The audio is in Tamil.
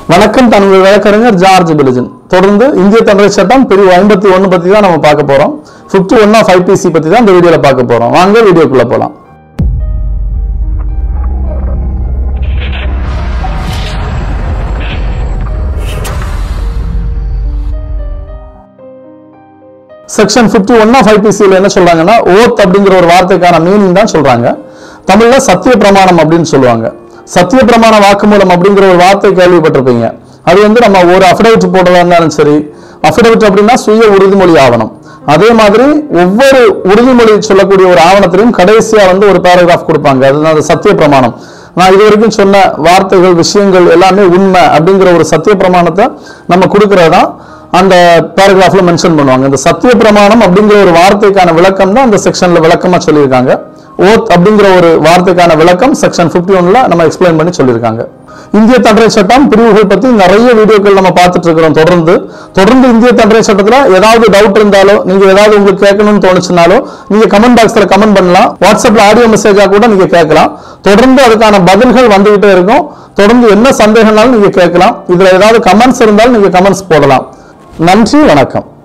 வணக்கம் தமிழ் வழக்கறிஞர் ஜார்ஜ் பிலிஜன் தொடர்ந்து இந்திய தண்டனை சட்டம் பிரிவு ஐம்பத்தி ஒன்று பத்தி தான் நம்ம பார்க்க போறோம் ஃபிஃப்டி ஒன் ஆஃப் ஐபிசி பத்தி தான் இந்த வீடியோல பார்க்க போறோம் வாங்க வீடியோக்குள்ள போலாம் செக்ஷன் 51 ஒன் ஆஃப் ஐபிசியில் என்ன சொல்றாங்கன்னா ஓத் அப்படிங்கிற ஒரு வார்த்தைக்கான மீனிங் தான் சொல்றாங்க தமிழ்ல சத்திய பிரமாணம் அப்படின்னு சொல்லுவாங்க சத்திய பிரமாண வாக்குமூலம் அப்படிங்கிற ஒரு வார்த்தை கேள்விப்பட்டிருப்பீங்க அது வந்து நம்ம ஒரு அஃபிடவிட் போடுறதா இருந்தாலும் சரி அஃபிடவிட் அப்படின்னா சுய உறுதிமொழி ஆவணம் அதே மாதிரி ஒவ்வொரு உறுதிமொழி சொல்லக்கூடிய ஒரு ஆவணத்திலையும் கடைசியா வந்து ஒரு பேராகிராஃப் கொடுப்பாங்க அதுதான் அது சத்திய பிரமாணம் நான் இது வரைக்கும் சொன்ன வார்த்தைகள் விஷயங்கள் எல்லாமே உண்மை அப்படிங்கிற ஒரு சத்திய பிரமாணத்தை நம்ம கொடுக்கறதா அந்த பேராகிராஃப்ல மென்ஷன் பண்ணுவாங்க இந்த சத்திய பிரமாணம் அப்படிங்கிற ஒரு வார்த்தைக்கான விளக்கம் தான் அந்த செக்ஷன்ல விளக்கமா சொல்லியிருக்காங்க ஓத் அப்படிங்கிற ஒரு வார்த்தைக்கான விளக்கம் செக்ஷன் 51 ஒன்ல நம்ம எக்ஸ்பிளைன் பண்ணி சொல்லியிருக்காங்க இந்திய தண்டனை சட்டம் பிரிவுகள் பத்தி நிறைய வீடியோக்கள் நம்ம பார்த்துட்டு இருக்கிறோம் தொடர்ந்து தொடர்ந்து இந்திய தண்டனை சட்டத்துல ஏதாவது டவுட் இருந்தாலோ நீங்க ஏதாவது உங்களுக்கு கேட்கணும்னு தோணுச்சுனாலோ நீங்க கமெண்ட் பாக்ஸ்ல கமெண்ட் பண்ணலாம் வாட்ஸ்அப்ல ஆடியோ மெசேஜா கூட நீங்க கேட்கலாம் தொடர்ந்து அதுக்கான பதில்கள் வந்துகிட்டே இருக்கும் தொடர்ந்து என்ன சந்தேகம்னாலும் நீங்க கேட்கலாம் இதுல ஏதாவது கமெண்ட்ஸ் இருந்தாலும் நீங்க கமெண்ட்ஸ் போடலாம் நன்றி வணக்கம்